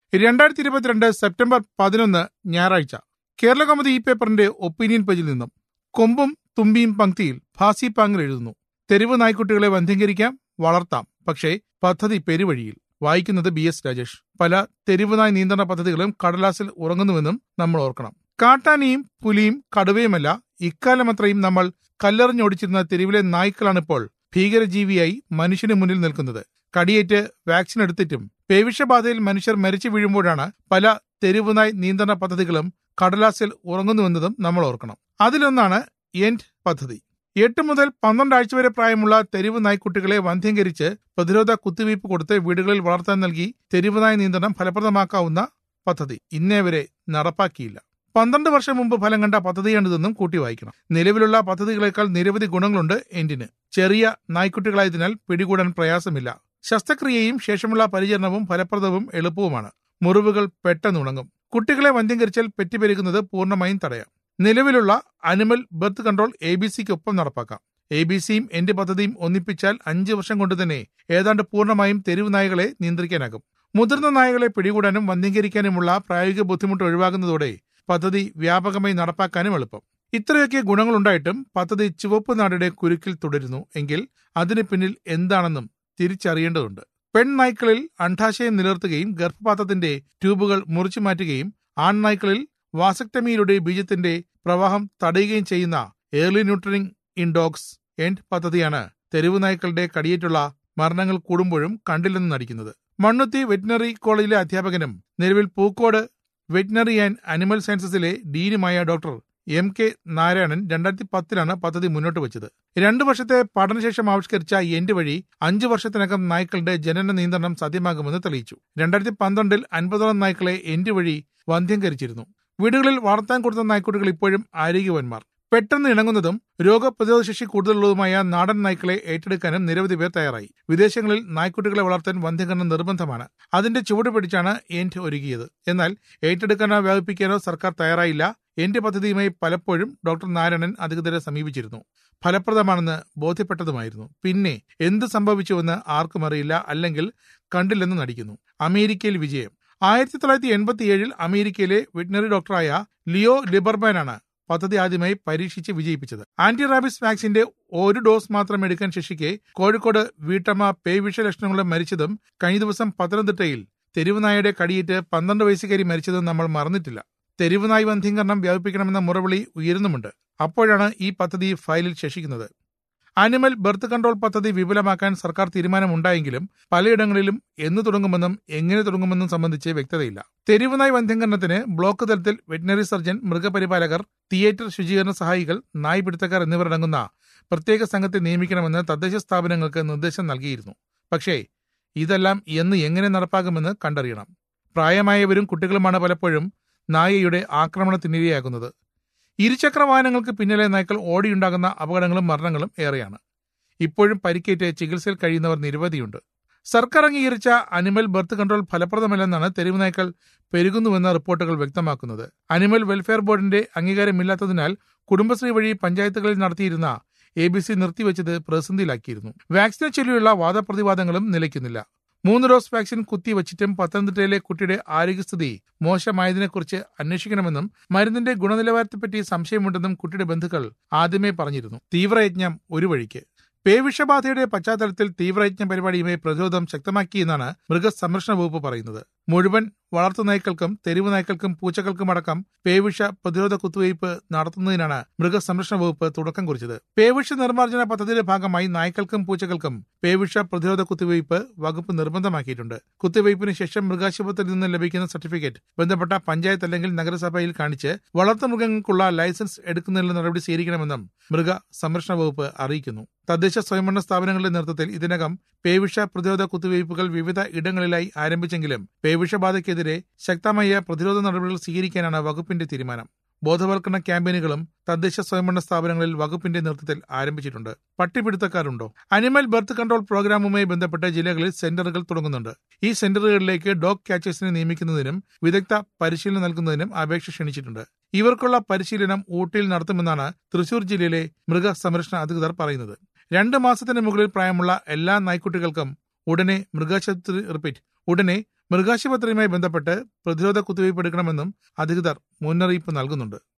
രണ്ടായിരത്തി ഇരുപത്തിരണ്ട് സെപ്റ്റംബർ പതിനൊന്ന് ഞായറാഴ്ച കേരള കൗമുദി ഈ പേപ്പറിന്റെ ഒപ്പീനിയൻ പേജിൽ നിന്നും കൊമ്പും തുമ്പിയും പങ്ക്തിയിൽ ഭാസി പാങ്ങിൽ എഴുതുന്നു തെരുവ് നായ്ക്കുട്ടികളെ വന്ധ്യംകരിക്കാം വളർത്താം പക്ഷേ പദ്ധതി പെരുവഴിയിൽ വായിക്കുന്നത് ബി എസ് രാജേഷ് പല തെരുവുനായ് നിയന്ത്രണ പദ്ധതികളും കടലാസിൽ ഉറങ്ങുന്നുവെന്നും നമ്മൾ ഓർക്കണം കാട്ടാനിയും പുലിയും കടുവയുമല്ല ഇക്കാലമത്രയും നമ്മൾ കല്ലെറിഞ്ഞോടിച്ചിരുന്ന തെരുവിലെ നായ്ക്കളാണിപ്പോൾ ഭീകരജീവിയായി മനുഷ്യന് മുന്നിൽ നിൽക്കുന്നത് കടിയേറ്റ് വാക്സിൻ എടുത്തിട്ടും പേവിഷബാധയിൽ മനുഷ്യർ മരിച്ചു വീഴുമ്പോഴാണ് പല തെരുവുനായ് നിയന്ത്രണ പദ്ധതികളും കടലാസിൽ ഉറങ്ങുന്നുവെന്നതും നമ്മൾ ഓർക്കണം അതിലൊന്നാണ് എൻഡ് പദ്ധതി എട്ട് മുതൽ പന്ത്രണ്ട് ആഴ്ച വരെ പ്രായമുള്ള തെരുവ് നായ്ക്കുട്ടികളെ വന്ധ്യംകരിച്ച് പ്രതിരോധ കുത്തിവയ്പ് കൊടുത്ത് വീടുകളിൽ വളർത്താൻ നൽകി തെരുവ് നായ് നിയന്ത്രണം ഫലപ്രദമാക്കാവുന്ന പദ്ധതി ഇന്നേ വരെ നടപ്പാക്കിയില്ല പന്ത്രണ്ട് വർഷം മുമ്പ് ഫലം കണ്ട പദ്ധതിയാണിതെന്നും കൂട്ടി വായിക്കണം നിലവിലുള്ള പദ്ധതികളെക്കാൾ നിരവധി ഗുണങ്ങളുണ്ട് എൻഡിന് ചെറിയ നായ്ക്കുട്ടികളായതിനാൽ പിടികൂടാൻ പ്രയാസമില്ല ശസ്ത്രക്രിയയും ശേഷമുള്ള പരിചരണവും ഫലപ്രദവും എളുപ്പവുമാണ് മുറിവുകൾ പെട്ടെന്നുണങ്ങും കുട്ടികളെ വന്ധ്യംകരിച്ചാൽ പെറ്റുപെരുകുന്നത് പൂർണ്ണമായും തടയാം നിലവിലുള്ള animal birth control A B സിക്കൊപ്പം നടപ്പാക്കാം എ ബി സിയും എന്റെ പദ്ധതിയും ഒന്നിപ്പിച്ചാൽ അഞ്ച് വർഷം കൊണ്ട് തന്നെ ഏതാണ്ട് പൂർണ്ണമായും തെരുവ് നായകളെ നിയന്ത്രിക്കാനാകും മുതിർന്ന നായകളെ പിടികൂടാനും വന്ധ്യംകരിക്കാനുമുള്ള പ്രായോഗിക ബുദ്ധിമുട്ട് ഒഴിവാകുന്നതോടെ പദ്ധതി വ്യാപകമായി നടപ്പാക്കാനും എളുപ്പം ഇത്രയൊക്കെ ഗുണങ്ങളുണ്ടായിട്ടും പദ്ധതി ചുവപ്പ് നാടയുടെ കുരുക്കിൽ തുടരുന്നു എങ്കിൽ അതിന് പിന്നിൽ എന്താണെന്നും തിരിച്ചറിയേണ്ടതുണ്ട് പെൺനായ്ക്കളിൽ അണ്ഡാശയം നിലനിർത്തുകയും ഗർഭപാത്രത്തിന്റെ ട്യൂബുകൾ മുറിച്ചു മാറ്റുകയും ആൺനായ്ക്കളിൽ വാസക്ടമിയിലൂടെ ബീജത്തിന്റെ പ്രവാഹം തടയുകയും ചെയ്യുന്ന early neutering in dogs END പദ്ധതിയാണ് തെരുവ് നായ്ക്കളുടെ കടിയേറ്റുള്ള മരണങ്ങൾ കൂടുമ്പോഴും കണ്ടില്ലെന്ന് നടിക്കുന്നത് മണ്ണുത്തി വെറ്റിനറി കോളേജിലെ അധ്യാപകനും നിലവിൽ പൂക്കോട് വെറ്റിനറി ആൻഡ് അനിമൽ സയൻസസിലെ ഡീനുമായ ഡോക്ടർ എം കെ നാരായണൻ രണ്ടായിരത്തി പത്തിലാണ് പദ്ധതി മുന്നോട്ട് വെച്ചത് രണ്ടു വർഷത്തെ പഠനശേഷം ആവിഷ്കരിച്ച എൻഡ് വഴി അഞ്ചു വർഷത്തിനകം നായ്ക്കളുടെ ജനന നിയന്ത്രണം സാധ്യമാകുമെന്ന് തെളിയിച്ചു രണ്ടായിരത്തി പന്ത്രണ്ടിൽ അൻപതോളം നായ്ക്കളെ എൻഡ് വഴി വന്ധ്യംകരിച്ചിരുന്നു വീടുകളിൽ വളർത്താൻ കൊടുത്ത നായ്ക്കുട്ടികൾ ഇപ്പോഴും ആരോഗ്യവാന്മാർ പെട്ടെന്ന് ഇണങ്ങുന്നതും രോഗപ്രതിരോധ ശേഷി കൂടുതലുള്ളതുമായ നാടൻ നായ്ക്കളെ ഏറ്റെടുക്കാനും നിരവധി പേർ തയ്യാറായി വിദേശങ്ങളിൽ നായ്ക്കുട്ടികളെ വളർത്താൻ വന്ധ്യകരണം നിർബന്ധമാണ് അതിന്റെ ചുവട് പിടിച്ചാണ് എൻഡ് ഒരുക്കിയത് എന്നാൽ ഏറ്റെടുക്കാനോ വ്യാപിപ്പിക്കാനോ സർക്കാർ തയ്യാറായില്ല എന്റെ പദ്ധതിയുമായി പലപ്പോഴും ഡോക്ടർ നാരായണൻ അധികൃതരെ സമീപിച്ചിരുന്നു ഫലപ്രദമാണെന്ന് ബോധ്യപ്പെട്ടതുമായിരുന്നു പിന്നെ എന്ത് സംഭവിച്ചുവെന്ന് ആർക്കും അറിയില്ല അല്ലെങ്കിൽ കണ്ടില്ലെന്ന് നടിക്കുന്നു അമേരിക്കയിൽ വിജയം ആയിരത്തി തൊള്ളായിരത്തി എൺപത്തിയേഴിൽ അമേരിക്കയിലെ വെറ്റിനറി ഡോക്ടറായ ലിയോ ലിബർമാനാണ് പദ്ധതി ആദ്യമായി പരീക്ഷിച്ച് വിജയിപ്പിച്ചത് ആന്റി റാബിസ് വാക്സിന്റെ ഒരു ഡോസ് മാത്രം എടുക്കാൻ ശേഷിക്കെ കോഴിക്കോട് വീട്ടമ്മ പേവിഷ ലക്ഷണങ്ങളെ മരിച്ചതും കഴിഞ്ഞ ദിവസം പത്തനംതിട്ടയിൽ തെരുവുനായയുടെ കടിയേറ്റ് പന്ത്രണ്ട് വയസ്സുകാരി മരിച്ചതും നമ്മൾ മറന്നിട്ടില്ല തെരുവുനായ് വന്ധ്യീകരണം വ്യാപിപ്പിക്കണമെന്ന മുറവിളി ഉയരുന്നുമുണ്ട് അപ്പോഴാണ് ഈ പദ്ധതി ഫയലിൽ ശേഷിക്കുന്നത് ആനിമൽ ബർത്ത് കൺട്രോൾ പദ്ധതി വിപുലമാക്കാൻ സർക്കാർ തീരുമാനമുണ്ടായെങ്കിലും പലയിടങ്ങളിലും എന്ന് തുടങ്ങുമെന്നും എങ്ങനെ തുടങ്ങുമെന്നും സംബന്ധിച്ച് വ്യക്തതയില്ല തെരുവുനായ് വന്ധ്യംകരണത്തിന് ബ്ലോക്ക് തലത്തിൽ വെറ്റിനറി സർജൻ മൃഗപരിപാലകർ തിയേറ്റർ ശുചീകരണ സഹായികൾ നായ് പിടുത്തക്കാർ എന്നിവരടങ്ങുന്ന പ്രത്യേക സംഘത്തെ നിയമിക്കണമെന്ന് തദ്ദേശ സ്ഥാപനങ്ങൾക്ക് നിർദ്ദേശം നൽകിയിരുന്നു പക്ഷേ ഇതെല്ലാം എന്ന് എങ്ങനെ നടപ്പാകുമെന്ന് കണ്ടറിയണം പ്രായമായവരും കുട്ടികളുമാണ് പലപ്പോഴും നായയുടെ ആക്രമണത്തിനിരയാകുന്നത് ഇരുചക്ര വാഹനങ്ങൾക്ക് പിന്നിലെ നായ്ക്കൾ ഓടിയുണ്ടാകുന്ന അപകടങ്ങളും മരണങ്ങളും ഏറെയാണ് ഇപ്പോഴും പരിക്കേറ്റ് ചികിത്സയിൽ കഴിയുന്നവർ നിരവധിയുണ്ട് സർക്കാർ അംഗീകരിച്ച അനിമൽ ബർത്ത് കൺട്രോൾ ഫലപ്രദമല്ലെന്നാണ് തെരുവ് നായ്ക്കൾ പെരുകുന്നുവെന്ന റിപ്പോർട്ടുകൾ വ്യക്തമാക്കുന്നത് അനിമൽ വെൽഫെയർ ബോർഡിന്റെ അംഗീകാരമില്ലാത്തതിനാൽ കുടുംബശ്രീ വഴി പഞ്ചായത്തുകളിൽ നടത്തിയിരുന്ന എ ബി സി നിർത്തിവെച്ചത് പ്രതിസന്ധിയിലാക്കിയിരുന്നു വാക്സിനെ ചൊല്ലിയുള്ള വാദപ്രതിവാദങ്ങളും നിലയ്ക്കുന്നില്ല മൂന്ന് ഡോസ് വാക്സിൻ കുത്തിവച്ചിട്ടും പത്തനംതിട്ടയിലെ കുട്ടിയുടെ ആരോഗ്യസ്ഥിതി മോശമായതിനെക്കുറിച്ച് അന്വേഷിക്കണമെന്നും മരുന്നിന്റെ ഗുണനിലവാരത്തെപ്പറ്റി സംശയമുണ്ടെന്നും കുട്ടിയുടെ ബന്ധുക്കൾ ആദ്യമേ പറഞ്ഞിരുന്നു തീവ്രയജ്ഞം ഒരു വഴിക്ക് പേവിഷബാധയുടെ പശ്ചാത്തലത്തിൽ തീവ്രയജ്ഞ പരിപാടിയുമായി പ്രതിരോധം ശക്തമാക്കിയെന്നാണ് മൃഗസംരക്ഷണ വകുപ്പ് പറയുന്നത് മുഴുവൻ വളർത്തു നായ്ക്കൾക്കും തെരുവ് നായ്ക്കൾക്കും പൂച്ചകൾക്കുമടക്കം പേവിഷ പ്രതിരോധ കുത്തിവയ്പ് നടത്തുന്നതിനാണ് മൃഗസംരക്ഷണ വകുപ്പ് തുടക്കം കുറിച്ചത് പേവിഷ നിർമ്മാർജ്ജന പദ്ധതിയുടെ ഭാഗമായി നായ്ക്കൾക്കും പൂച്ചകൾക്കും പേവിഷ പ്രതിരോധ കുത്തിവയ്പ് വകുപ്പ് നിർബന്ധമാക്കിയിട്ടുണ്ട് കുത്തിവയ്പ്പിന് ശേഷം മൃഗാശുപത്രിയിൽ നിന്ന് ലഭിക്കുന്ന സർട്ടിഫിക്കറ്റ് ബന്ധപ്പെട്ട പഞ്ചായത്ത് അല്ലെങ്കിൽ നഗരസഭയിൽ കാണിച്ച് വളർത്തുമൃഗങ്ങൾക്കുള്ള ലൈസൻസ് എടുക്കുന്നതിനുള്ള നടപടി സ്വീകരിക്കണമെന്നും മൃഗ സംരക്ഷണ വകുപ്പ് അറിയിക്കുന്നു തദ്ദേശ സ്വയംഭരണ സ്ഥാപനങ്ങളുടെ നേതൃത്വത്തിൽ ഇതിനകം പേവിഷ പ്രതിരോധ കുത്തിവയ്പ്പുകൾ വിവിധ ഇടങ്ങളിലായി ആരംഭിച്ചെങ്കിലും പേവിഷബാധയ്ക്കെതിരെ ശക്തമായ പ്രതിരോധ നടപടികൾ സ്വീകരിക്കാനാണ് വകുപ്പിന്റെ തീരുമാനം ബോധവൽക്കരണ ക്യാമ്പയിനുകളും തദ്ദേശ സ്വയംഭരണ സ്ഥാപനങ്ങളിൽ വകുപ്പിന്റെ നേതൃത്വത്തിൽ ആരംഭിച്ചിട്ടുണ്ട് പട്ടിപിടുത്തക്കാരുണ്ടോ അനിമൽ ബർത്ത് കൺട്രോൾ പ്രോഗ്രാമുമായി ബന്ധപ്പെട്ട് ജില്ലകളിൽ സെന്ററുകൾ തുടങ്ങുന്നുണ്ട് ഈ സെന്ററുകളിലേക്ക് ഡോഗ് ക്യാച്ചേഴ്സിനെ നിയമിക്കുന്നതിനും വിദഗ്ധ പരിശീലനം നൽകുന്നതിനും അപേക്ഷ ക്ഷണിച്ചിട്ടുണ്ട് ഇവർക്കുള്ള പരിശീലനം ഊട്ടിയിൽ നടത്തുമെന്നാണ് തൃശൂർ ജില്ലയിലെ മൃഗസംരക്ഷണ അധികൃതർ പറയുന്നത് രണ്ട് മാസത്തിന് മുകളിൽ പ്രായമുള്ള എല്ലാ നായ്ക്കുട്ടികൾക്കും ഉടനെ മൃഗാശുപത്രി റിപ്പീറ്റ് ഉടനെ മൃഗാശുപത്രിയുമായി ബന്ധപ്പെട്ട് പ്രതിരോധ കുത്തിവയ്പ് എടുക്കണമെന്നും അധികൃതർ മുന്നറിയിപ്പ് നൽകുന്നുണ്ട്